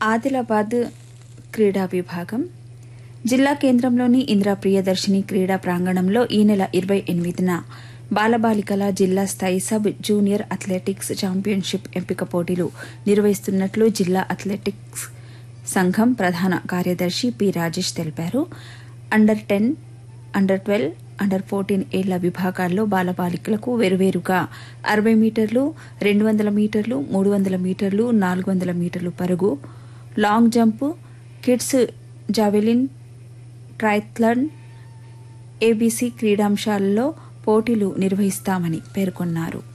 ఆదిలాబాద్ క్రీడా విభాగం జిల్లా కేంద్రంలోని ఇందిరా ప్రియదర్శిని క్రీడా ప్రాంగణంలో ఈ నెల ఇరవై ఎనిమిదిన బాలబాలికల జిల్లా స్థాయి సబ్ జూనియర్ అథ్లెటిక్స్ ఛాంపియన్షిప్ ఎంపిక పోటీలు నిర్వహిస్తున్నట్లు జిల్లా అథ్లెటిక్స్ సంఘం ప్రధాన కార్యదర్శి పి రాజేష్ తెలిపారు under ten under twelve under fourteen ఏళ్ల విభాగాల్లో బాలబాలికలకు వేరువేరుగా అరవై మీటర్లు రెండు వందల మీటర్లు మూడు వందల మీటర్లు నాలుగు వందల మీటర్లు పరుగు long jump kids javelin triathlon ABC క్రీడాంశాలలో పోటీలు నిర్వహిస్తామని పేర్కొన్నారు